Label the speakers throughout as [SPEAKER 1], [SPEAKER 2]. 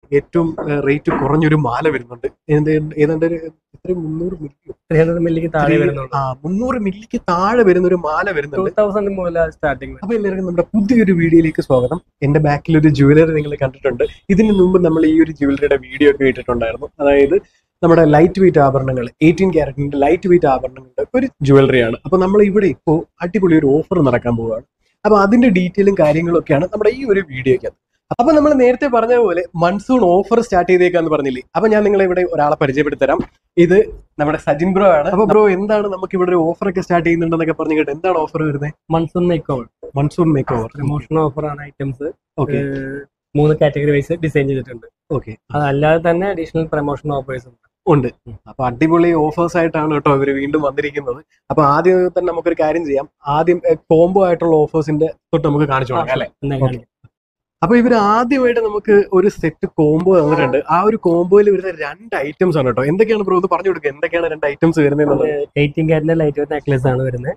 [SPEAKER 1] ഏറ്റവും റേറ്റ് കുറഞ്ഞൊരു മാല വരുന്നുണ്ട് ഏത് ഏതാണ്ട് ഒരു എത്ര മുന്നൂറ് മില്ലി
[SPEAKER 2] ത്രീ ഹൺഡ്രഡ് മില്ലിക്ക് താഴെ വരുന്നുള്ളൂ
[SPEAKER 1] ആ മുന്നൂറ് മില്ലിക്ക് താഴെ വരുന്ന ഒരു മാല
[SPEAKER 2] ടൂ
[SPEAKER 1] വരുന്നുണ്ട്
[SPEAKER 2] തൗസൻഡ് മുതൽ സ്റ്റാർട്ടിങ്
[SPEAKER 1] അപ്പൊ എല്ലാവർക്കും നമ്മുടെ പുതിയൊരു വീഡിയോയിലേക്ക് സ്വാഗതം എന്റെ ബാക്കിൽ ഒരു ജുവലറി നിങ്ങൾ കണ്ടിട്ടുണ്ട് ഇതിന് മുമ്പ് നമ്മൾ ഈ ഒരു ജുവലറിയുടെ വീഡിയോ ഒക്കെ ഇട്ടിട്ടുണ്ടായിരുന്നു അതായത് നമ്മുടെ ലൈറ്റ് വെയിറ്റ് ആഭരണങ്ങൾ എയ്റ്റീൻ ക്യാരറ്റിന്റെ ലൈറ്റ് വെയിറ്റ് ആഭരണങ്ങളുടെ ഒരു ജുവലറിയാണ് അപ്പൊ നമ്മൾ ഇവിടെ ഇപ്പോൾ അടിപൊളി ഒരു ഓഫർ നടക്കാൻ പോവുകയാണ് അപ്പൊ അതിന്റെ ഡീറ്റെയിലും കാര്യങ്ങളും ഒക്കെയാണ് നമ്മുടെ ഈ ഒരു വീഡിയോയ്ക്കകത്ത് അപ്പൊ നമ്മൾ നേരത്തെ പറഞ്ഞ പോലെ മൺസൂൺ ഓഫർ സ്റ്റാർട്ട് ചെയ്തേക്കാന്ന് പറഞ്ഞില്ലേ അപ്പൊ ഞാൻ നിങ്ങളെ ഇവിടെ ഒരാളെ പരിചയപ്പെടുത്തരാം ഇത് നമ്മുടെ സജിൻ ബ്രോ ആണ് അപ്പൊ ബ്രോ എന്താണ് നമുക്ക് ഇവിടെ ഒരു ഓഫർ ഒക്കെ സ്റ്റാർട്ട് ചെയ്യുന്നുണ്ടെന്നൊക്കെ പറഞ്ഞു കേട്ടോ എന്താണ് ഓഫർ വരുന്നത്
[SPEAKER 2] monsoon make over
[SPEAKER 1] monsoon make over
[SPEAKER 2] promotion offer ആണ് ഐറ്റംസ്
[SPEAKER 1] ഓക്കെ
[SPEAKER 2] മൂന്ന് കാറ്റഗറി വൈസ് ഡിസൈൻ ചെയ്തിട്ടുണ്ട്
[SPEAKER 1] ഓക്കെ
[SPEAKER 2] അതല്ലാതെ തന്നെ അഡീഷണൽ പ്രൊമോഷൻ ഓഫേഴ്സ് ഉണ്ട്
[SPEAKER 1] ഉണ്ട് അപ്പൊ അടിപൊളി ഓഫേഴ്സ് ആയിട്ടാണ് കേട്ടോ ഇവര് വീണ്ടും വന്നിരിക്കുന്നത് അപ്പൊ ആദ്യം തന്നെ നമുക്കൊരു കാര്യം ചെയ്യാം ആദ്യം കോംബോ ആയിട്ടുള്ള ഓഫേഴ്സിന്റെ തൊട്ട് നമുക്ക് കാണിച്ചു തുടങ്ങാം അല്ലെ
[SPEAKER 2] എന്നാ
[SPEAKER 1] Okay.
[SPEAKER 2] കാണിക്കാം.
[SPEAKER 1] അപ്പൊ ഇവര് ആദ്യമായിട്ട് നമുക്ക് ഒരു സെറ്റ് കോംബോ തന്നിട്ടുണ്ട് ആ ഒരു കോംബോയിൽ വരുന്ന രണ്ട് ഐറ്റംസ് ആണ് കേട്ടോ എന്തൊക്കെയാണ് ബ്രോ ഇത് പറഞ്ഞു കൊടുക്കുക എന്തൊക്കെയാണ് രണ്ട് ഐറ്റംസ് വരുന്നത്
[SPEAKER 2] എയ്റ്റീൻ കാരറ്റിന്റെ ലൈറ്റ് വെയിറ്റ് നെക്ലേസ് ആണ് വരുന്നത്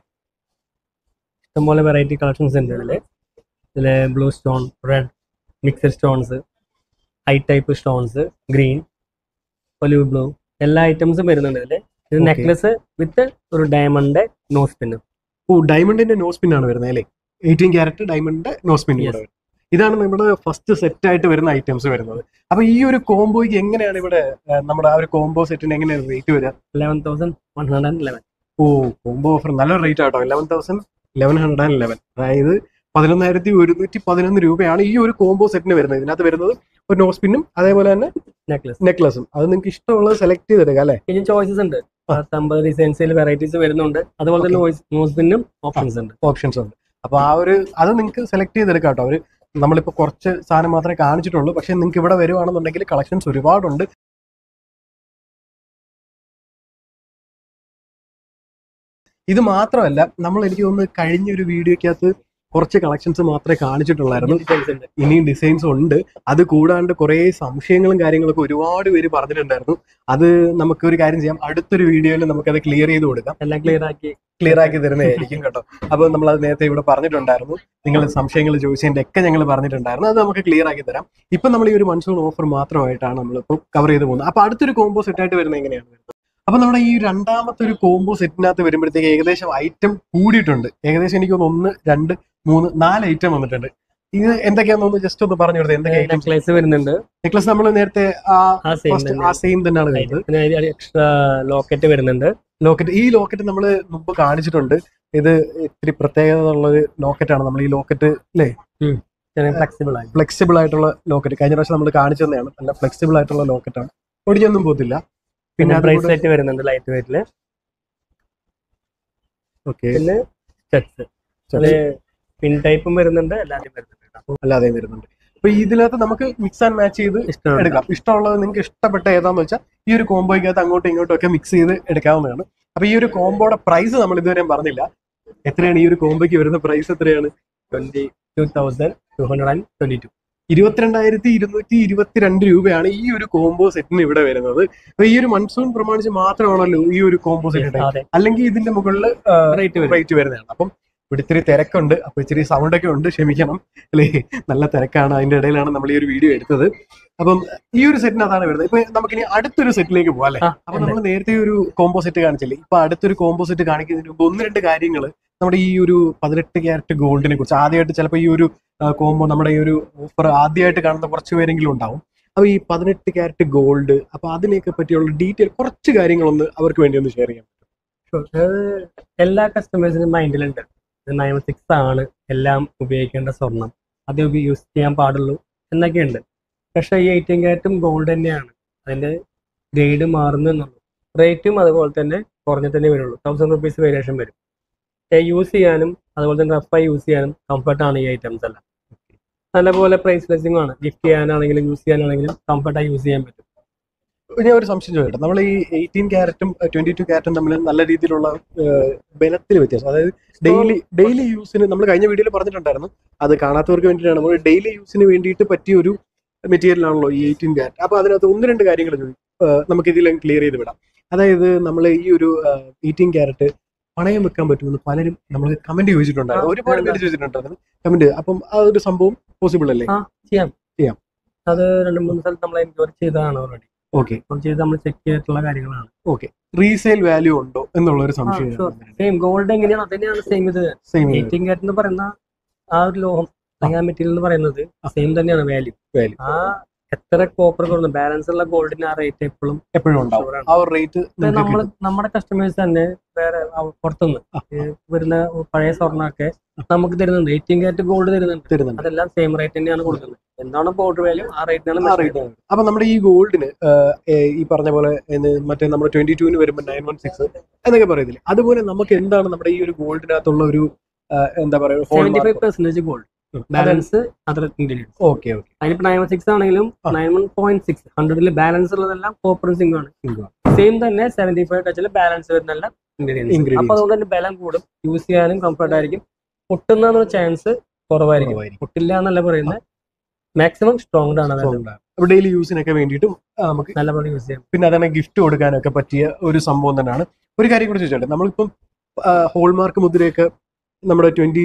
[SPEAKER 2] ഇഷ്ടംപോലെ വെറൈറ്റി കളക്ഷൻസ് ഉണ്ട് ഇതില് ഇതില് blue stone red mixed stones high type stones green olive blue എല്ലാ ഐറ്റംസും വരുന്നുണ്ട് ഇതില് ഇത്
[SPEAKER 1] Okay.
[SPEAKER 2] നെക്ലസ് വിത്ത് ഒരു ഡയമണ്ട് നോസ് പിന്നും
[SPEAKER 1] ഓ ഡയമണ്ടിന്റെ നോ സ്പിൻ ആണ് വരുന്നത് അല്ലേ എയ്റ്റീൻ ക്യാരറ്റ് ഡയമണ്ടിന്റെ നോ സ്പിൻ
[SPEAKER 2] Yes.
[SPEAKER 1] ഇതാണ് നമ്മുടെ ഫസ്റ്റ് സെറ്റ് ആയിട്ട് വരുന്ന ഐറ്റംസ് വരുന്നത് അപ്പൊ ഈ ഒരു കോംബോയ്ക്ക് എങ്ങനെയാണ് ഇവിടെ ഏഹ്, നമ്മുടെ ആ ഒരു കോംബോ സെറ്റിന് എങ്ങനെയാണ് റേറ്റ് വരിക
[SPEAKER 2] eleven thousand one hundred and eleven
[SPEAKER 1] oh combo offer നല്ലൊരു റേറ്റ് ആട്ടോ eleven thousand eleven hundred and eleven അതായത് പതിനൊന്നായിരത്തി ഒരുന്നൂറ്റി പതിനൊന്ന് രൂപയാണ് ഈ ഒരു കോംബോ സെറ്റിന് വരുന്നത് ഇതിനകത്ത് വരുന്നത് ഒരു നോസ് പിന്നും അതേപോലെ തന്നെ
[SPEAKER 2] നെക്ലസ്
[SPEAKER 1] നെക്ലസും അത് നിങ്ങൾക്ക് ഇഷ്ടമുള്ളത് സെലക്ട് ചെയ്തെടുക്കാം അല്ലെ
[SPEAKER 2] ഇനി ചോയ്സസ് ഉണ്ട്
[SPEAKER 1] ആ.
[SPEAKER 2] പത്തമ്പത് ഡിസൈൻസിൽ വെറൈറ്റീസ് വരുന്നുണ്ട് അതുപോലെ തന്നെ നോസ് പിന്നും ഓപ്ഷൻസ് ഉണ്ട്
[SPEAKER 1] ഓപ്ഷൻസ് ഉണ്ട് അപ്പൊ ആ ഒരു അത് നിങ്ങൾക്ക് സെലക്ട് ചെയ്തെടുക്കാം കേട്ടോ അവര് നമ്മളിപ്പോ കുറച്ച് സാധനം മാത്രമേ കാണിച്ചിട്ടുള്ളൂ പക്ഷെ നിങ്ങൾക്ക് ഇവിടെ വരുവാണെന്നുണ്ടെങ്കിൽ കളക്ഷൻസ് ഒരുപാടുണ്ട് ഇത് മാത്രമല്ല നമ്മൾ എനിക്ക് തോന്നുന്നു കഴിഞ്ഞ ഒരു വീഡിയോക്കകത്ത് കുറച്ച് കളക്ഷൻസ് മാത്രമേ കാണിച്ചിട്ടുള്ളായിരുന്നു
[SPEAKER 2] ഡിസൈൻസ് ഉണ്ട്
[SPEAKER 1] ഇനിയും ഡിസൈൻസ് ഉണ്ട് അത് കൂടാണ്ട് കുറേ സംശയങ്ങളും കാര്യങ്ങളൊക്കെ ഒരുപാട് പേര് പറഞ്ഞിട്ടുണ്ടായിരുന്നു അത് നമുക്ക് ഒരു കാര്യം ചെയ്യാം അടുത്തൊരു വീഡിയോയിൽ നമുക്കത് ക്ലിയർ ചെയ്ത് കൊടുക്കാം
[SPEAKER 2] എല്ലാം ക്ലിയർ ആക്കി
[SPEAKER 1] ക്ലിയർ ആക്കി തരുന്നതായിരിക്കും കേട്ടോ അപ്പൊ നമ്മൾ അത് നേരത്തെ ഇവിടെ പറഞ്ഞിട്ടുണ്ടായിരുന്നു നിങ്ങൾ സംശയങ്ങൾ ചോദിച്ചതിന്റെ ഒക്കെ ഞങ്ങൾ പറഞ്ഞിട്ടുണ്ടായിരുന്നു അത് നമുക്ക് ക്ലിയർ ആക്കി തരാം ഇപ്പൊ നമ്മൾ ഈ ഒരു മൺസൂൺ ഓഫർ മാത്രമായിട്ടാണ് നമ്മളിപ്പോൾ കവർ ചെയ്ത് പോകുന്നത് അപ്പൊ അടുത്തൊരു കോംബോ സെറ്റ് ആയിട്ട് വരുന്നത് എങ്ങനെയാണ് വരുന്നത് അപ്പൊ നമ്മുടെ ഈ രണ്ടാമത്തെ ഒരു കോംബോ സെറ്റിനകത്ത് വരുമ്പോഴത്തേക്ക് ഏകദേശം ഐറ്റം കൂടിയിട്ടുണ്ട് ഏകദേശം എനിക്ക് തോന്നുന്നു ഒന്ന് രണ്ട് മൂന്ന് നാല് ഐറ്റം വന്നിട്ടുണ്ട് ഇത് എന്തൊക്കെയാണെന്ന് ഒന്ന് ജസ്റ്റ് ഒന്ന് പറഞ്ഞു കൊടുത്തത് എന്തൊക്കെ ഐറ്റംസ്
[SPEAKER 2] നെക്ലേസ് വരുന്നുണ്ട്
[SPEAKER 1] നെക്ലസ് നമ്മൾ നേരത്തെ ആ
[SPEAKER 2] ആ സെയിം
[SPEAKER 1] ഫസ്റ്റ് ആ സെയിം തന്നെയാണ് കഴിഞ്ഞത്
[SPEAKER 2] എക്സ്ട്രാ ലോക്കറ്റ് വരുന്നുണ്ട്
[SPEAKER 1] ലോക്കറ്റ് ഈ ലോക്കറ്റ് നമ്മൾ മുമ്പ് കാണിച്ചിട്ടുണ്ട് ഇത് ഇത്തിരി പ്രത്യേകത ഉള്ള ഒരു ലോക്കറ്റ് ആണ് നമ്മൾ ഈ ലോക്കറ്റ് അല്ലേ
[SPEAKER 2] ഫ്ലെക്സിബിൾ ആയി
[SPEAKER 1] ഫ്ലെക്സിബിൾ ആയിട്ടുള്ള ലോക്കറ്റ് കഴിഞ്ഞ പ്രാവശ്യം നമ്മൾ കാണിച്ചു തന്നെയാണ് നല്ല ഫ്ലെക്സിബിൾ ആയിട്ടുള്ള ലോക്കറ്റ് ആണ് ഒടിഞ്ഞൊന്നും പോകത്തില്ല പിന്നെ
[SPEAKER 2] പിന്നെ
[SPEAKER 1] അതുകൂടെ-
[SPEAKER 2] ബ്രേസ്ലെറ്റ് വരുന്നുണ്ട് ലൈറ്റ് വെയിറ്റില്
[SPEAKER 1] ഓക്കെ
[SPEAKER 2] പിന്നെ സ്റ്റഡ്സ് അത് പിൻ ടൈപ്പും വരുന്നുണ്ട് എല്ലാത്തിനും വരുന്നുണ്ട് കേട്ടോ.
[SPEAKER 1] അല്ലാതെ വരുന്നുണ്ട് അപ്പൊ ഇതിനകത്ത് നമുക്ക് മിക്സ് ആൻഡ് മാച്ച് ചെയ്ത്
[SPEAKER 2] ഇഷ്ടമുണ്ട്
[SPEAKER 1] എടുക്കാം ഇഷ്ടമുള്ളത് നിങ്ങൾക്ക് ഇഷ്ടപ്പെട്ട ഏതാന്ന് വെച്ചാൽ ഈ ഒരു കോംബോയ്ക്കകത്ത് അങ്ങോട്ടും ഇങ്ങോട്ടും ഒക്കെ മിക്സ് ചെയ്ത് എടുക്കാവുന്നതാണ് അപ്പൊ ഈ ഒരു കോംബോയുടെ പ്രൈസ് നമ്മൾ ഇതുവരെ പറഞ്ഞില്ല എത്രയാണ് ഈ ഒരു കോംബോയ്ക്ക് വരുന്ന പ്രൈസ് എത്രയാണ്
[SPEAKER 2] twenty two thousand two hundred and twenty two
[SPEAKER 1] ഇരുപത്തിരണ്ടായിരത്തി ഇരുന്നൂറ്റി ഇരുപത്തിരണ്ട് രൂപയാണ് ഈ ഒരു കോംബോ സെറ്റിന് ഇവിടെ വരുന്നത് അപ്പൊ ഈ ഒരു മൺസൂൺ പ്രമാണിച്ച് മാത്രമാണല്ലോ ഈ ഒരു കോംബോ സെറ്റ്
[SPEAKER 2] അതെ
[SPEAKER 1] അല്ലെങ്കിൽ ഇതിന്റെ മുകളിൽ
[SPEAKER 2] റേറ്റ് വരും
[SPEAKER 1] റേറ്റ് വരുന്നതാണ് അപ്പം ഇവിടെ ഇത്തിരി തിരക്കുണ്ട് അപ്പൊ ഇച്ചിരി സൗണ്ട് ഒക്കെ ഉണ്ട് ക്ഷമിക്കണം അല്ലേ നല്ല തിരക്കാണ് അതിന്റെ ഇടയിലാണ് നമ്മൾ ഈ ഒരു വീഡിയോ എടുത്തത് അപ്പം ഈ ഒരു സെറ്റിനകത്താണ് വരുന്നത് ഇപ്പൊ നമുക്കിനി അടുത്തൊരു സെറ്റിലേക്ക് പോകാം അല്ലേ
[SPEAKER 2] ആ,
[SPEAKER 1] അപ്പൊ നമ്മൾ നേരത്തെ ഒരു കോംബോ സെറ്റ് കാണിച്ചില്ലേ ഇപ്പൊ അടുത്തൊരു കോംബോ സെറ്റ് കാണിക്കുന്നതിന് മുമ്പ് ഒന്ന് രണ്ട് കാര്യങ്ങൾ നമ്മുടെ ഈ ഒരു പതിനെട്ട് ക്യാരറ്റ് ഗോൾഡിനെ കുറിച്ച് ആദ്യമായിട്ട് ചിലപ്പോൾ ഈ ഒരു കോംബോ നമ്മുടെ ഈ ഒരു ഓഫർ ആദ്യമായിട്ട് കാണുന്ന കുറച്ച് പേരെങ്കിലും ഉണ്ടാവും അപ്പൊ ഈ പതിനെട്ട് ക്യാരറ്റ് ഗോൾഡ് അപ്പൊ അതിനെയൊക്കെ പറ്റിയുള്ള ഡീറ്റെയിൽ കുറച്ച് കാര്യങ്ങളൊന്ന് അവർക്ക് വേണ്ടി ഒന്ന് ഷെയർ ചെയ്യാം
[SPEAKER 2] Sure. അത് എല്ലാ കസ്റ്റമേഴ്സിനും മൈൻഡിലുണ്ട് നയൻ സിക്സ് ആണ് എല്ലാം ഉപയോഗിക്കേണ്ട സ്വർണം അത് യൂസ് ചെയ്യാൻ പാടുള്ളൂ എന്നൊക്കെയുണ്ട് പക്ഷേ ഈ എയ്റ്റീൻ ക്യാരറ്റും ഗോൾഡ് തന്നെയാണ് അതിന്റെ ഗ്രേഡ് മാറുന്നു എന്നുള്ളൂ റേറ്റും അതുപോലെ തന്നെ കുറഞ്ഞു തന്നെ വരുള്ളൂ തൗസൻഡ് റുപ്പീസ് വേരിയേഷൻ വരും യൂസ് ചെയ്യാനും അതുപോലെ തന്നെ റഫായി യൂസ് ചെയ്യാനും കംഫർട്ടാണ് ഈ ഐറ്റംസ് എല്ലാം നല്ലപോലെ പ്രൈസ് ലെസ്സിംഗ് ആണ് ഗിഫ്റ്റ് ചെയ്യാനാണെങ്കിലും യൂസ് ചെയ്യാനാണെങ്കിലും കംഫർട്ടായി യൂസ് ചെയ്യാൻ പറ്റും
[SPEAKER 1] ഞാൻ ഒരു സംശയം ചോദിക്കട്ടെ നമ്മൾ ഈ എയ്റ്റീൻ ക്യാരറ്റും ട്വന്റി ടു ക്യാരറ്റും തമ്മിൽ നല്ല രീതിയിലുള്ള ബലത്തിൽ വ്യത്യാസം അതായത് ഡെയിലി ഡെയിലി യൂസിന് നമ്മൾ കഴിഞ്ഞ വീഡിയോയിൽ പറഞ്ഞിട്ടുണ്ടായിരുന്നു അത് കാണാത്തവർക്ക് വേണ്ടിയിട്ടാണ് നമ്മൾ ഡെയിലി യൂസിന് വേണ്ടിയിട്ട് പറ്റിയ ഒരു മെറ്റീരിയൽ ആണല്ലോ ഈ എയ്റ്റീൻ ക്യാരറ്റ് അപ്പൊ അതിനകത്ത് ഒന്ന് രണ്ട് കാര്യങ്ങൾ ചോദിക്കും നമുക്ക് ഇതിൽ ക്ലിയർ ചെയ്ത് വിടാം അതായത് നമ്മൾ ഈ ഒരു എയ്റ്റീൻ ക്യാരറ്റ് പണയം വെക്കാൻ പറ്റുമെന്ന് പലരും നമ്മൾ കമന്റ് ചോദിച്ചിട്ടുണ്ടായിരുന്നു
[SPEAKER 2] ആ,
[SPEAKER 1] ഒരുപാട് പേര്
[SPEAKER 2] ഉണ്ട്.
[SPEAKER 1] ചോദിച്ചിട്ടുണ്ടായിരുന്നു കമന്റ് അപ്പം ആ ഒരു സംഭവം പോസിബിൾ അല്ലേ
[SPEAKER 2] ആ, ചെയ്യാം.
[SPEAKER 1] ചെയ്യാം
[SPEAKER 2] അത് രണ്ട് മൂന്ന് സ്ഥലത്ത് നമ്മൾ എൻക്വയറി ചെയ്തതാണ് ഓൾറെഡി
[SPEAKER 1] ഓക്കെ
[SPEAKER 2] ചെയ്ത് നമ്മൾ ചെക്ക് ചെയ്തിട്ടുള്ള കാര്യങ്ങളാണ്
[SPEAKER 1] ഓക്കെ റീസെയിൽ വാല്യൂ ഉണ്ടോ എന്നുള്ള ഒരു സംശയം
[SPEAKER 2] സെയിം ഗോൾഡ് എങ്ങനെയാണ് അത് തന്നെയാണ് സെയിം ഇത്
[SPEAKER 1] സെയിം
[SPEAKER 2] എയ്റ്റീൻ കാരറ്റ് എന്ന് പറയുന്ന ആ ഒരു ലോഹം അല്ലെങ്കിൽ ആ മെറ്റീരിയൽ എന്ന് പറയുന്നത് സെയിം തന്നെയാണ് വാല്യൂ
[SPEAKER 1] Value.
[SPEAKER 2] ആ എത്ര കോപ്പർ കൊടുക്കുന്നു ബാലൻസ് ഉള്ള ഗോൾഡിന് ആ റേറ്റ് എപ്പോഴും
[SPEAKER 1] എപ്പോഴും ഉണ്ടാവും
[SPEAKER 2] sure ആണ്.
[SPEAKER 1] ആ ഒരു റേറ്റ്
[SPEAKER 2] നമ്മൾ നമ്മുടെ കസ്റ്റമേഴ്സ് തന്നെ വേറെ അവ- പുറത്തുനിന്ന് ഈ വരുന്ന പഴയ സ്വർണ്ണമൊക്കെ നമുക്ക് തരുന്നുണ്ട് എയ്റ്റീൻ കാരറ്റ് ഗോൾഡ് തരുന്നുണ്ട്
[SPEAKER 1] തരുന്നുണ്ട്
[SPEAKER 2] അതെല്ലാം സെയിം റേറ്റ് തന്നെയാണ് കൊടുക്കുന്നത് എന്താണ് ബോർഡർ വാല്യൂ ആ
[SPEAKER 1] ആ
[SPEAKER 2] റേറ്റിനാണ്
[SPEAKER 1] റേറ്റ് അപ്പൊ നമ്മുടെ ഈ ഗോൾഡിന് ഈ പറഞ്ഞ പോലെ എന്ന് മറ്റേ നമ്മുടെ ട്വന്റി ടൂവിന് വരുമ്പോൾ നയൻ വൺ സിക്സ് എന്നൊക്കെ പറയത്തില്ലേ അതുപോലെ നമുക്ക് എന്താണ് നമ്മുടെ ഈ ഒരു ഗോൾഡിനകത്തുള്ള ഒരു ആ, എന്താ പറയുക
[SPEAKER 2] seventy five percentage gold balance other ingredients
[SPEAKER 1] okay okay
[SPEAKER 2] അതിനിപ്പോ നയൻ വൺ സിക്സ് ആണെങ്കിലും
[SPEAKER 1] ആ.
[SPEAKER 2] Nine one point six ഹൺഡ്രഡിൽ balance ഉള്ളതെല്ലാം കോപ്പറും സിംഗും ആണ്
[SPEAKER 1] Zinc
[SPEAKER 2] സെയിം തന്നെ സെവന്റി ഫൈവ് ടച്ചിൽ ബാലൻസ് വരുന്ന ഇൻഗ്രീഡിയൻസ്
[SPEAKER 1] Ingredients.
[SPEAKER 2] അപ്പൊ അതുകൊണ്ട് തന്നെ ബലം കൂടും യൂസ് ചെയ്യാനും കംഫർട്ട് ആയിരിക്കും പൊട്ടുന്ന ചാൻസ് കുറവായിരിക്കും പൊട്ടില്ല എന്നല്ല പറയുന്നത് മാക്സിമം സ്ട്രോങ് ആണ് അതായത്
[SPEAKER 1] അപ്പൊ ഡെയിലി യൂസിനൊക്കെ വേണ്ടിയിട്ടും ആ, നമുക്ക്
[SPEAKER 2] നല്ല പോലെ യൂസ് ചെയ്യാം
[SPEAKER 1] പിന്നെ അതാണ് ഗിഫ്റ്റ് കൊടുക്കാനൊക്കെ പറ്റിയ ഒരു സംഭവം തന്നെയാണ് ഒരു കാര്യം കൂടി ചോദിച്ചോട്ടെ നമ്മളിപ്പം ഹോൾമാർക്ക് മുദ്രയൊക്കെ നമ്മുടെ ട്വന്റി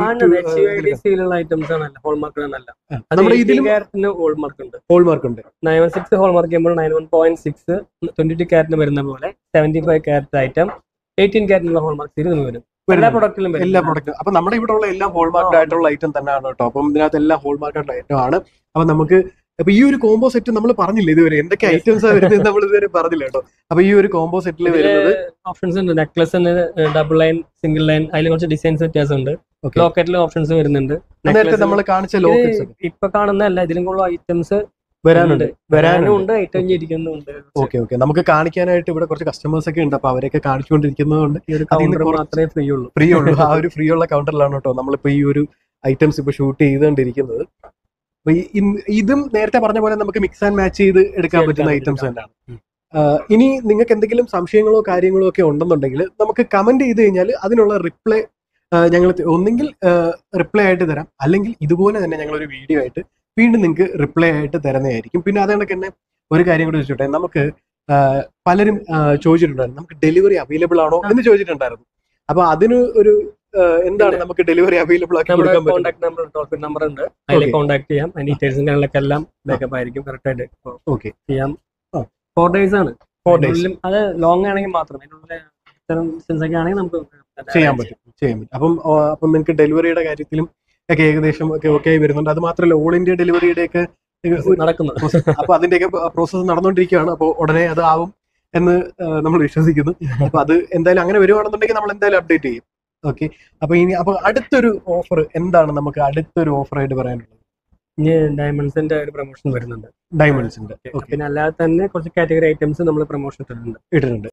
[SPEAKER 2] സീലുള്ള ഐറ്റംസ് ആണല്ലോ ഹോൾമാർക്ക് ആണല്ല
[SPEAKER 1] നമ്മുടെ ഇതിലും
[SPEAKER 2] ക്യാരറ്റിന് ഹോൾമാർക്ക് ഉണ്ട്
[SPEAKER 1] ഹോൾമാർക്ക് ഉണ്ട്
[SPEAKER 2] നയൻ വൺ സിക്സ് ഹോൾമാർക്ക് ചെയ്യുമ്പോൾ nine one point six twenty two ക്യാരറ്റിന് വരുന്ന പോലെ seventy five carat item eighteen ക്യാരറ്റിനുള്ള ഹോൾമാർക്ക് സീരീസ് വരും എല്ലാ
[SPEAKER 1] വരുന്നുണ്ട്.
[SPEAKER 2] പ്രൊഡക്റ്റിലും വരും
[SPEAKER 1] എല്ലാ പ്രൊഡക്റ്റും അപ്പൊ നമ്മുടെ ഇവിടെ ഉള്ള എല്ലാം ഹോൾമാർക്ഡ്
[SPEAKER 2] ആ.
[SPEAKER 1] ആയിട്ടുള്ള ഐറ്റം തന്നെയാണ് കേട്ടോ അപ്പം ഇതിനകത്ത് എല്ലാം ഹോൾമാർക്ഡ് ഐറ്റം ആണ് അപ്പൊ നമുക്ക് അപ്പൊ ഈ ഒരു കോംബോ സെറ്റ് നമ്മൾ പറഞ്ഞില്ല ഇതുവരെ എന്തൊക്കെ
[SPEAKER 2] Yes.
[SPEAKER 1] ഐറ്റംസ് വരുന്നത് നമ്മൾ ഇതുവരെ പറഞ്ഞില്ല കേട്ടോ അപ്പൊ ഈ ഒരു കോംബോ സെറ്റിൽ വരുന്നത്
[SPEAKER 2] ഓപ്ഷൻസ് ഉണ്ട് necklace double line single line അതിൽ കുറച്ച് ഡിസൈൻസ് വ്യത്യാസമുണ്ട്
[SPEAKER 1] Okay.
[SPEAKER 2] ലോക്കറ്റിൽ ഓപ്ഷൻസ് വരുന്നുണ്ട്
[SPEAKER 1] നേരത്തെ
[SPEAKER 2] Necklace
[SPEAKER 1] നമ്മൾ കാണിച്ച
[SPEAKER 2] ഇത്
[SPEAKER 1] ലോക്കറ്റ്സ്
[SPEAKER 2] ഇപ്പൊ കാണുന്നതല്ല ഇതിലും കൂടുതൽ ഐറ്റംസ്
[SPEAKER 1] വരാനുണ്ട്
[SPEAKER 2] വരാനും ഉണ്ട് ഐറ്റം ഇരിക്കുന്നുണ്ട്
[SPEAKER 1] ഓക്കെ ഓക്കെ നമുക്ക് കാണിക്കാനായിട്ട് ഇവിടെ കുറച്ച് കസ്റ്റമേഴ്സ് ഒക്കെ ഉണ്ട് അപ്പൊ അവരൊക്കെ കാണിച്ചുകൊണ്ടിരിക്കുന്നതുകൊണ്ട്
[SPEAKER 2] ഈ ഒരു
[SPEAKER 1] അതിന്ന്
[SPEAKER 2] കൗണ്ടർ
[SPEAKER 1] കുറച്ച്
[SPEAKER 2] മാത്രമേ ഫ്രീ ഉള്ളൂ
[SPEAKER 1] ഫ്രീ ഉള്ളൂ ആ ഒരു ഫ്രീ ഉള്ള കൗണ്ടറിലാണ് കേട്ടോ നമ്മളിപ്പോ ഈ ഒരു ഐറ്റംസ് ഇപ്പൊ ഷൂട്ട് ചെയ്തുകൊണ്ടിരിക്കുന്നത് അപ്പൊ ഈ- ഇൻ- ഇതും നേരത്തെ പറഞ്ഞ പോലെ നമുക്ക് മിക്സ് ആൻഡ് മാച്ച് ചെയ്ത് എടുക്കാൻ
[SPEAKER 2] എടുക്കാൻ
[SPEAKER 1] പറ്റുന്ന
[SPEAKER 2] പറ്റും.
[SPEAKER 1] ഐറ്റംസ് തന്നെയാണ്
[SPEAKER 2] ഉം.
[SPEAKER 1] ആ, ഇനി നിങ്ങൾക്ക് എന്തെങ്കിലും സംശയങ്ങളോ കാര്യങ്ങളോ ഒക്കെ ഉണ്ടെന്നുണ്ടെങ്കിൽ നമുക്ക് കമന്റ് ചെയ്ത് കഴിഞ്ഞാൽ അതിനുള്ള റിപ്ലൈ ഞങ്ങൾ ഒന്നെങ്കിൽ റിപ്ലൈ ആയിട്ട് തരാം അല്ലെങ്കിൽ ഇതുപോലെ തന്നെ ഞങ്ങൾ ഒരു വീഡിയോ ആയിട്ട് വീണ്ടും നിങ്ങൾക്ക് റിപ്ലൈ ആയിട്ട് തരുന്നതായിരിക്കും പിന്നെ അതുകൊണ്ട് തന്നെ ഒരു കാര്യം കൂടി ചോദിച്ചോട്ടെ നമുക്ക് ആ, പലരും ആ, ചോദിച്ചിട്ടുണ്ടായിരുന്നു നമുക്ക് ഡെലിവറി അവൈലബിൾ ആണോ എന്ന് ചോദിച്ചിട്ടുണ്ടായിരുന്നു അപ്പൊ അതിന് ഒരു ആ, എന്താണ്
[SPEAKER 2] ഇല്ല.
[SPEAKER 1] നമുക്ക് ഡെലിവറി അവൈലബിൾ ആക്കി
[SPEAKER 2] നമ്മുടെ
[SPEAKER 1] കൊടുക്കാൻ പറ്റും
[SPEAKER 2] contact number toll free number ഉണ്ട് അതിൽ
[SPEAKER 1] Okay.
[SPEAKER 2] കോൺടാക്ട് ചെയ്യാം അതിന്റെ ഡീറ്റെയിൽസും കാര്യങ്ങളൊക്കെ എല്ലാം ബാക്കപ്പ് ആയിരിക്കും കറക്റ്റ് ആയിട്ട്
[SPEAKER 1] ഓക്കെ
[SPEAKER 2] ചെയ്യാം
[SPEAKER 1] ആ.
[SPEAKER 2] ഫോർ ഡേയ്സ് ആണ്
[SPEAKER 1] ഫോർ ഡേയ്സ്
[SPEAKER 2] അതിനുള്ളിൽ അത് ലോങ് ആണെങ്കിൽ മാത്രം അതിനുള്ള ഇത്തരം ഡിസ്റ്റൻസ് ഒക്കെ ആണെങ്കിൽ നമുക്ക്
[SPEAKER 1] ചെയ്യാൻ പറ്റും ചെയ്യാൻ പറ്റും അപ്പം ആ, അപ്പം നിങ്ങൾക്ക് ഡെലിവറിയുടെ കാര്യത്തിലും ഒക്കെ ഏകദേശം ഒക്കെ ഓക്കെ ആയി വരുന്നുണ്ട് അത് മാത്രമല്ല ഓൾ ഇന്ത്യ ഡെലിവറിയുടെ ഒക്കെ
[SPEAKER 2] നടക്കുന്നു
[SPEAKER 1] അപ്പൊ അതിന്റെയൊക്കെ പ്രോസസ്സ് നടന്നുകൊണ്ടിരിക്കുകയാണ് അപ്പോൾ ഉടനെ അത് ആവും എന്ന് നമ്മൾ വിശ്വസിക്കുന്നു അപ്പൊ അത് എന്തായാലും അങ്ങനെ വരുവാണെന്നുണ്ടെങ്കിൽ നമ്മൾ എന്തായാലും അപ്ഡേറ്റ് ചെയ്യും ഓക്കെ അപ്പൊ ഇനി അപ്പൊ അടുത്തൊരു ഓഫർ എന്താണ് നമുക്ക് അടുത്തൊരു ഓഫർ ആയിട്ട് പറയാനുള്ളത്
[SPEAKER 2] ഇനി ഡയമണ്ട്സിന്റെ ഒരു പ്രൊമോഷൻ വരുന്നുണ്ട്
[SPEAKER 1] ഡയമണ്ട്സിന്റെ ഓക്കെ
[SPEAKER 2] പിന്നെ അല്ലാതെ തന്നെ കുറച്ച് കാറ്റഗറി ഐറ്റംസ് നമ്മൾ പ്രൊമോഷൻ ഇട്ടിട്ടുണ്ട്
[SPEAKER 1] ഇട്ടിട്ടുണ്ട്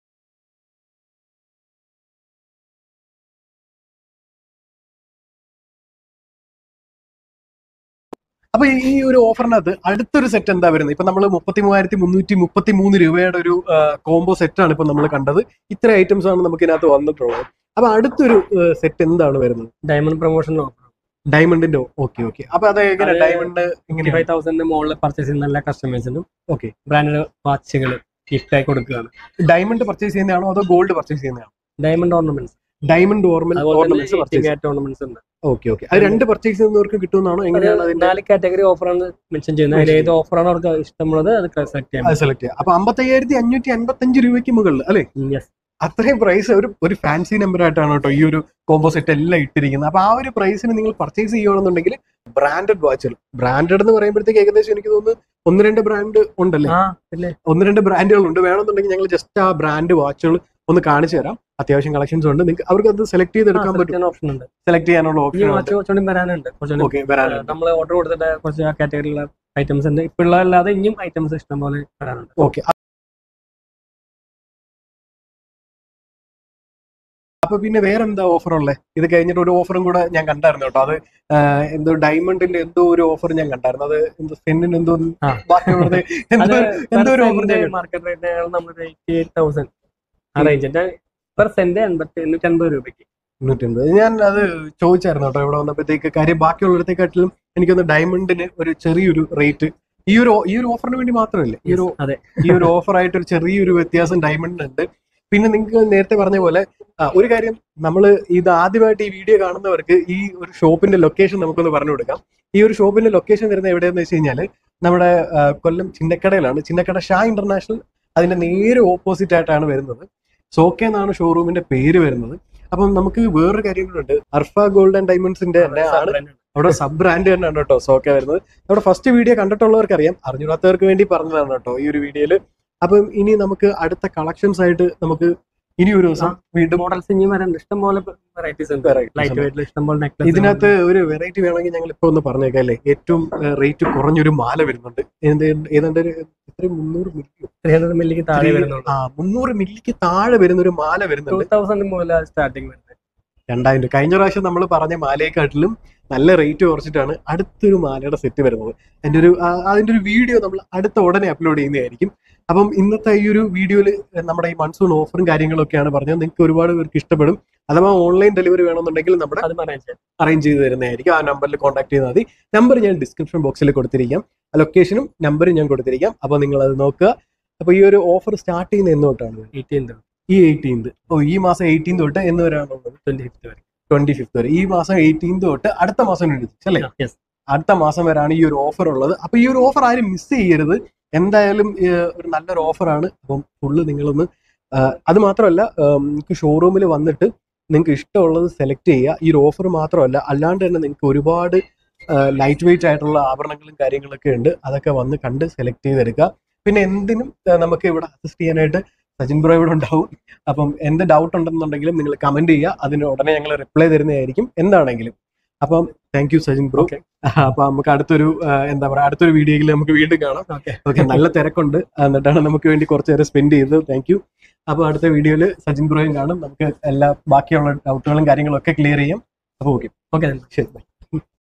[SPEAKER 1] അപ്പൊ ഈ ഒരു ഓഫറിനകത്ത് അടുത്തൊരു സെറ്റ് എന്താ വരുന്നത് ഇപ്പൊ നമ്മൾ മുപ്പത്തി മൂവായിരത്തി മുന്നൂറ്റി മുപ്പത്തി മൂന്ന് രൂപയുടെ ഒരു കോംബോ സെറ്റ് ആണ് ഇപ്പൊ നമ്മൾ കണ്ടത് ഇത്ര ഐറ്റംസ് ആണ് നമുക്ക് ഇതിനകത്ത് വന്നിട്ടുള്ളത് അപ്പൊ അടുത്തൊരു സെറ്റ് എന്താണ് വരുന്നത്
[SPEAKER 2] ഡയമണ്ട് പ്രൊമോഷൻ ഓഫർ
[SPEAKER 1] ഡയമണ്ടിന്റെ ഓക്കെ ഓക്കെ അപ്പൊ അത് എങ്ങനെ
[SPEAKER 2] അത്
[SPEAKER 1] ഡയമണ്ട്
[SPEAKER 2] ഫിഫ്റ്റി
[SPEAKER 1] എങ്ങനെയാണ്
[SPEAKER 2] ഫൈവ് തൗസൻഡിന് മുകളിൽ പർച്ചേസ് ചെയ്യുന്ന എല്ലാ കസ്റ്റമേഴ്സിനും
[SPEAKER 1] Okay.
[SPEAKER 2] ബ്രാൻഡഡ് വാച്ചുകൾ ഗിഫ്റ്റ് ആയി കൊടുക്കുകയാണ്
[SPEAKER 1] ഡയമണ്ട് പർച്ചേസ് ചെയ്യുന്നതാണോ അതോ ഗോൾഡ് പർച്ചേസ് ചെയ്യുന്നതാണോ
[SPEAKER 2] ഡയമണ്ട് ഓർണമെന്റ്സ്
[SPEAKER 1] ഡയമണ്ട് ഓർണമെന്റ്
[SPEAKER 2] അതുപോലെ
[SPEAKER 1] ഓർണമെന്റ്സ് പർച്ചേസ്
[SPEAKER 2] തന്നെ ഓർണമെന്റ്സ് ഉണ്ട്
[SPEAKER 1] ഓക്കെ ഓക്കെ അത് രണ്ട് പർച്ചേസ് ചെയ്യുന്നവർക്ക് കിട്ടുന്നതാണോ എങ്ങനെയാണ്
[SPEAKER 2] അത്
[SPEAKER 1] അതിന്റെ
[SPEAKER 2] നാല് കാറ്റഗറി ഓഫറാണ് മെൻഷൻ ചെയ്യുന്നത് അതിൽ ഏത് ഓഫറാണ് അവർക്ക് ഇഷ്ടമുള്ളത് അത് സെലക്ട് ചെയ്യാം
[SPEAKER 1] അത് സെലക്ട് ചെയ്യാം അപ്പൊ അമ്പത്തയ്യായിരത്തി അഞ്ഞൂറ്റി അൻപത്തി അഞ്ച് രൂപയ്ക്ക് മുകളിൽ അല്ലെ
[SPEAKER 2] യെസ്
[SPEAKER 1] അത്രയും പ്രൈസ് ഒരു ഒരു ഫാൻസി നമ്പർ ആയിട്ടാണ് കേട്ടോ ഈ ഒരു കോംബോ സെറ്റ് എല്ലാം ഇട്ടിരിക്കുന്നത് അപ്പൊ ആ ഒരു പ്രൈസിന് നിങ്ങൾ പർച്ചേസ് ചെയ്യുകയാണെന്നുണ്ടെങ്കിൽ ബ്രാൻഡഡ് വാച്ചുകൾ ബ്രാൻഡഡ് എന്ന് പറയുമ്പോഴത്തേക്ക് ഏകദേശം എനിക്ക് തോന്നുന്നു ഒന്ന് രണ്ട് ബ്രാൻഡ് ഉണ്ടല്ലേ
[SPEAKER 2] ആ പിന്നെ
[SPEAKER 1] ഒന്ന് രണ്ട് ബ്രാൻഡുകൾ ഉണ്ട് വേണമെന്നുണ്ടെങ്കിൽ ഞങ്ങൾ ജസ്റ്റ് ആ ബ്രാൻഡ് വാച്ചുകൾ ഒന്ന് കാണിച്ചു തരാം അത്യാവശ്യം കളക്ഷൻസ് ഉണ്ട് നിങ്ങൾക്ക് അവർക്ക് അത് സെലക്ട് ചെയ്ത് എടുക്കാൻ പറ്റും
[SPEAKER 2] ഓപ്ഷൻ ഉണ്ട്
[SPEAKER 1] സെലക്ട് ചെയ്യാനുള്ള
[SPEAKER 2] ഈ
[SPEAKER 1] ഓപ്ഷൻ
[SPEAKER 2] വാച്ച് കുറച്ചുകൂടി വരാനുണ്ട് കുറച്ചുകൂടി
[SPEAKER 1] ഓക്കെ വരാനുണ്ട്
[SPEAKER 2] നമ്മൾ ഓർഡർ കൊടുത്തിട്ട് കുറച്ച് ആ കാറ്റഗറിയിലുള്ള ഐറ്റംസ് ഉണ്ട് ഇപ്പോഴുള്ള അല്ലാതെ ഇനിയും ഐറ്റംസ് ഇഷ്ടം പോലെ വരാനുണ്ട്
[SPEAKER 1] ഓക്കെ അപ്പൊ പിന്നെ വേറെന്താ ഓഫർ ഉള്ളത് ഇത് കഴിഞ്ഞിട്ട് ഒരു ഓഫറും കൂടെ ഞാൻ കണ്ടായിരുന്നു കേട്ടോ അത് ആ, എന്തോ ഡയമണ്ടിന്റെ എന്തോ ഒരു ഓഫർ ഞാൻ കണ്ടായിരുന്നു അത് എന്തോ സെന്നിന് എന്തോ
[SPEAKER 2] ആ.
[SPEAKER 1] ബാക്കിയുള്ളത് എന്തോ എന്തോ ഒരു ഓഫർ ഞാൻ
[SPEAKER 2] മാർക്കറ്റ് റേറ്റ് നമ്മൾ എയ്റ്റി എയ്റ്റ് തൗസൻഡ് ആ റേഞ്ചിന്റെ പെർ സെന്റ് എൺപത്തി എണ്ണൂറ്റി അൻപത് രൂപയ്ക്ക്
[SPEAKER 1] നൂറ്റമ്പത് ഞാൻ അത് ചോദിച്ചായിരുന്നു കേട്ടോ ഇവിടെ വന്നപ്പോഴത്തേക്ക് കാര്യം ബാക്കിയുള്ളിടത്തേക്കാട്ടിലും എനിക്കൊന്ന് ഡയമണ്ടിന് ഒരു ചെറിയൊരു റേറ്റ് ഈ ഒരു ഈ ഒരു ഓഫറിന് വേണ്ടി മാത്രമല്ല ഈ ഒരു
[SPEAKER 2] അതെ
[SPEAKER 1] ഈ ഒരു ഓഫർ ആയിട്ട് ഒരു ചെറിയൊരു വ്യത്യാസം ഡയമണ്ടിന് ഉണ്ട് പിന്നെ നിങ്ങൾക്ക് നേരത്തെ പറഞ്ഞ പോലെ ആ, ഒരു കാര്യം നമ്മൾ ഇത് ആദ്യമായിട്ട് ഈ വീഡിയോ കാണുന്നവർക്ക് ഈ ഒരു ഷോപ്പിന്റെ ലൊക്കേഷൻ നമുക്കൊന്ന് പറഞ്ഞു കൊടുക്കാം ഈ ഒരു ഷോപ്പിന്റെ ലൊക്കേഷൻ വരുന്നത് എവിടെയെന്ന് വെച്ച് കഴിഞ്ഞാൽ നമ്മുടെ ആ, കൊല്ലം ചിന്നക്കടയിലാണ് ചിന്നക്കട ഷാ ഇന്റർനാഷണൽ അതിന്റെ നേരെ ഓപ്പോസിറ്റ് ആയിട്ടാണ് വരുന്നത് സോക്കെ എന്നാണ് ഷോറൂമിന്റെ പേര് വരുന്നത് അപ്പം നമുക്ക് വേറൊരു കാര്യം കൂടെ ഉണ്ട് അർഫ ഗോൾഡ് ആൻഡ് ഡയമണ്ട്സിന്റെ തന്നെ ആണ് അവിടെ സബ് ബ്രാൻഡ് തന്നെയാണ് കേട്ടോ സോക്കെ വരുന്നത് നമ്മുടെ ഫസ്റ്റ് വീഡിയോ കണ്ടിട്ടുള്ളവർക്ക് അറിയാം അറിഞ്ഞൂടാത്തവർക്ക് വേണ്ടി പറഞ്ഞതാണ് കേട്ടോ ഈ ഒരു വീഡിയോയിൽ അപ്പം ഇനി നമുക്ക് അടുത്ത കളക്ഷൻസ് ആയിട്ട് നമുക്ക് ഇനി ഒരു ദിവസം വീണ്ടും
[SPEAKER 2] മോഡൽസ് ഇനി വരാൻ ഇഷ്ടംപോലെ വെറൈറ്റീസ് ഉണ്ട്
[SPEAKER 1] Varieties
[SPEAKER 2] ലൈറ്റ്
[SPEAKER 1] ഉണ്ട്.
[SPEAKER 2] വെയിറ്റിൽ ഇഷ്ടംപോലെ നെക്ലസ്
[SPEAKER 1] ഇതിനകത്ത് ഒരു വെറൈറ്റി വേണമെങ്കിൽ ഞങ്ങൾ ഇപ്പൊ ഒന്ന് പറഞ്ഞേക്കാം അല്ലേ ഏറ്റവും റേറ്റ് കുറഞ്ഞൊരു മാല വരുന്നുണ്ട് എന്ത് ഏതാണ്ട് ഒരു എത്രയും മുന്നൂറ് മില്ലി
[SPEAKER 2] ത്രീ ഹൺഡ്രഡ് മില്ലിക്ക് താഴെ വരുന്നുണ്ട്
[SPEAKER 1] ആ മുന്നൂറ് മില്ലിക്ക് താഴെ വരുന്ന ഒരു മാല
[SPEAKER 2] ടൂ
[SPEAKER 1] വരുന്നുണ്ട്
[SPEAKER 2] തൗസൻഡ് മുതൽ സ്റ്റാർട്ടിങ് വരുന്നത്
[SPEAKER 1] രണ്ടായിരം രൂപ കഴിഞ്ഞ പ്രാവശ്യം നമ്മൾ പറഞ്ഞ മാലയെക്കാട്ടിലും നല്ല റേറ്റ് കുറച്ചിട്ടാണ് അടുത്തൊരു മാലയുടെ സെറ്റ് വരുന്നത് അതിന്റെ ഒരു ആ, അതിന്റെ ഒരു വീഡിയോ നമ്മൾ അടുത്ത ഉടനെ അപ്ലോഡ് ചെയ്യുന്നതായിരിക്കും അപ്പം ഇന്നത്തെ ഈ ഒരു വീഡിയോയിൽ നമ്മുടെ ഈ മൺസൂൺ ഓഫറും കാര്യങ്ങളൊക്കെയാണ് പറഞ്ഞത് നിങ്ങൾക്ക് ഒരുപാട് പേർക്ക് ഇഷ്ടപ്പെടും അഥവാ ഓൺലൈൻ ഡെലിവറി വേണമെന്നുണ്ടെങ്കിൽ നമ്മുടെ
[SPEAKER 2] അത് പറയാൻ
[SPEAKER 1] അറേഞ്ച് ചെയ്ത് തരുന്നതായിരിക്കും ആ നമ്പറിൽ കോൺടാക്ട് ചെയ്താൽ മതി നമ്പർ ഞാൻ ഡിസ്ക്രിപ്ഷൻ ബോക്സിൽ കൊടുത്തിരിക്കാം ലൊക്കേഷനും നമ്പറും ഞാൻ കൊടുത്തിരിക്കാം അപ്പോൾ നിങ്ങൾ അത് നോക്കുക അപ്പോൾ ഈ ഒരു ഓഫർ സ്റ്റാർട്ട് ചെയ്യുന്ന എന്ന് തൊട്ടാണ്
[SPEAKER 2] എയ്റ്റീൻത്
[SPEAKER 1] ഈ എയ്റ്റീൻത് ഓ ഈ മാസം എയ്റ്റീൻ തൊട്ട് എന്ന് വരെയാണുള്ളത്
[SPEAKER 2] ട്വന്റി ഫിഫ്ത് വരെ
[SPEAKER 1] ട്വന്റി ഫിഫ്ത് വരെ ഈ മാസം എയ്റ്റീൻ തൊട്ട് അടുത്ത മാസം ട്വന്റി സിക്സ് അല്ലേ
[SPEAKER 2] യെസ്
[SPEAKER 1] അടുത്ത മാസം വരെയാണ് ഈ ഒരു ഓഫർ ഉള്ളത് അപ്പൊ ഈ ഒരു ഓഫർ ആരും മിസ് ചെയ്യരുത് എന്തായാലും ഏഹ്, ഒരു നല്ലൊരു ഓഫറാണ് അപ്പം ഫുള്ള് നിങ്ങളൊന്ന് ആഹ്, അത് മാത്രമല്ല നിങ്ങൾക്ക് ഷോറൂമിൽ വന്നിട്ട് നിങ്ങൾക്ക് ഇഷ്ടമുള്ളത് സെലക്ട് ചെയ്യുക ഈ ഒരു ഓഫർ മാത്രമല്ല അല്ലാണ്ട് തന്നെ നിങ്ങൾക്ക് ഒരുപാട് ലൈറ്റ് വെയിറ്റ് ആയിട്ടുള്ള ആഭരണങ്ങളും കാര്യങ്ങളൊക്കെ ഉണ്ട് അതൊക്കെ വന്ന് കണ്ട് സെലക്ട് ചെയ്തെടുക്കുക പിന്നെ എന്തിനും ആ, നമുക്ക് ഇവിടെ അസിസ്റ്റ് ചെയ്യാനായിട്ട് സജിൻ ബ്രോ ഇവിടെ ഉണ്ടാവും അപ്പം എന്ത് ഡൗട്ട് ഉണ്ടെന്നുണ്ടെങ്കിലും നിങ്ങൾ കമന്റ് ചെയ്യുക അതിന് ഉടനെ ഞങ്ങൾ റിപ്ലൈ തരുന്നതായിരിക്കും എന്താണെങ്കിലും അപ്പം thank you Sajin bro
[SPEAKER 2] Okay.
[SPEAKER 1] അപ്പൊ നമുക്ക് അടുത്തൊരു ആ, എന്താ പറയാ അടുത്തൊരു വീഡിയോയിൽ നമുക്ക് വീണ്ടും കാണാം
[SPEAKER 2] ഓക്കെ
[SPEAKER 1] ഓക്കെ നല്ല തിരക്കുണ്ട് എന്നിട്ടാണ് നമുക്ക് വേണ്ടി കുറച്ച് നേരം സ്പെൻഡ് ചെയ്തത് താങ്ക് യു അപ്പൊ അടുത്ത വീഡിയോയിൽ സജിൻ ബ്രോയും കാണും നമുക്ക് എല്ലാ ബാക്കിയുള്ള ഡൗട്ടുകളും കാര്യങ്ങളും ഒക്കെ ക്ലിയർ ചെയ്യാം അപ്പൊ ഓക്കെ
[SPEAKER 2] ഓക്കെ
[SPEAKER 1] ശരി bye.